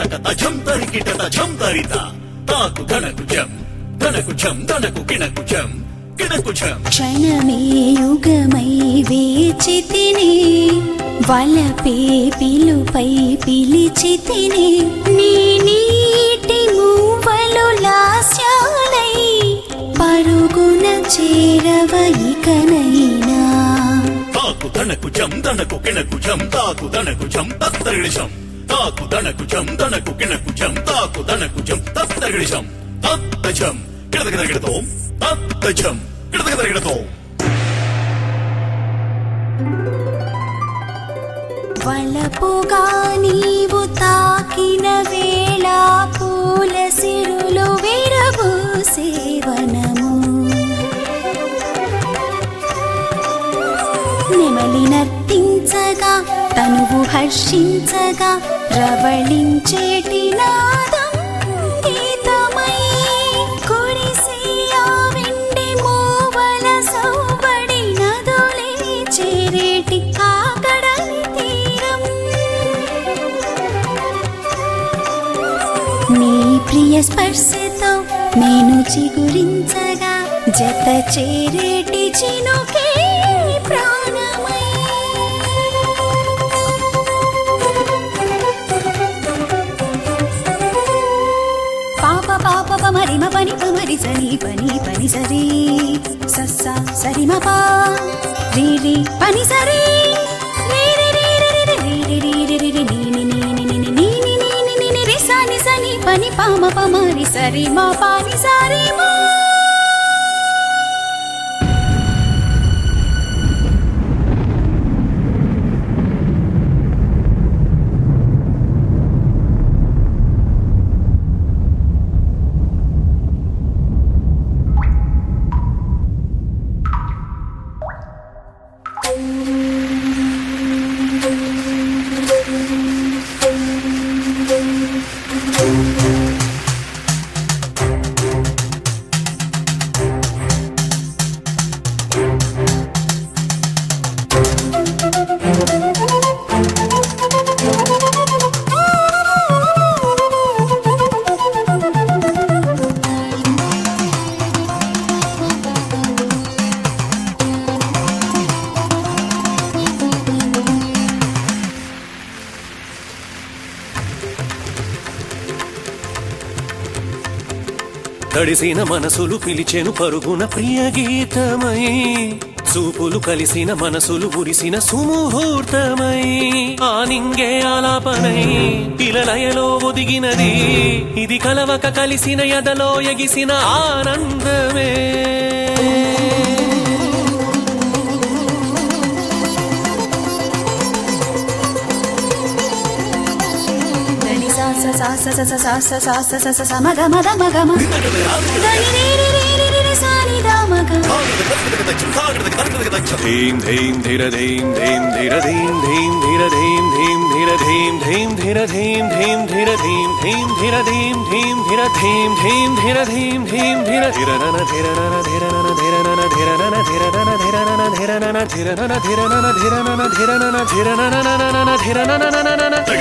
తక ఝం తరికిట ఝం తరిత తాకు ధనకు ఝం ధనకు ఝం ధనకు కిణకు ఝం కిణకు ఝం క్షణమే యుగమై వేచి తిని వలపే పిలుపై పిలిచి తిని నీ నీటి మూవలు లాస్యాలై పరుగున చేరవ ఇకనైనా తాకు ధనకు ఝం ధనకు కిణకు ఝం తాకు ధనకు ఝం తత్తరిడిశం తాకు ధనకు ఝం ధనకు కిణకు ఝం తాకు ధనకు ఝం తత్తరిడిశం తత్త ఝం కిడదగిడగిడతో తత్త ఝం కిడదగిడగిడతో వలపుగా నీవు తాకిన వేళ పూల సిరులు విరబు సేవనము నెమలి నర్తించగా తనువు హర్షించగా రవళించేటి నాదం గీతమై కురిసే ఆ వెండి మూవల సౌబడి నదులే చేరేటి ఆ కడలి తీరం నీ ప్రియ స్పర్శతో నేను చిగురించగా జత చేరేటి చినుకే ప్రాణమై పాప పాప పమరిమ పని పమరి సరి పని పని సరి సస్స సరిమ పా రీ రీ పని సరి రీ రీ రీ రీ రీ రీ రీ రీ రీ రీ నీ నీ నీ నీ నీ నీ నీ నీ నీ నీ నీ రి సా ని సా ని పని పామ పమరి సరి మా పాని సరి మా తడిసిన మనసులు పిలిచెను పరుగున ప్రియ గీతమై చూపులు కలిసిన మనసులు ఉరిసిన సుముహూర్తమై ఆ నింగే ఆలాపనై పిలలయలో ఒదిగినది ఇది కలవక కలిసిన ఎదలో ఎగిసిన ఆనందమే దని సా సా సా సా సా సా సా సా సా సా సా సా మ గ మ ద మ గ మ దని రి రి రి రి రి రి సా ని ద మ గ ధీం ధీం ధిర ధీం ధీం ధిర ధీం ధీం ధిర ధీం ధీం ధిర ధీం ధీం ధిర ధీం ధీం ధిర ధీం ధీం ధిర ధీం ధీం ధిర ధీం ధీం ధిర ధీం ధీం ధిర ధిర నన ధిర నన ధిర నన ధిర నన ధిర నన ధిర నన ధిర నన ధిర నన ధిర నన ధిర నన ధిర నన ధిర నన ధిర నన ధిర నన నన ధిర నన నన నన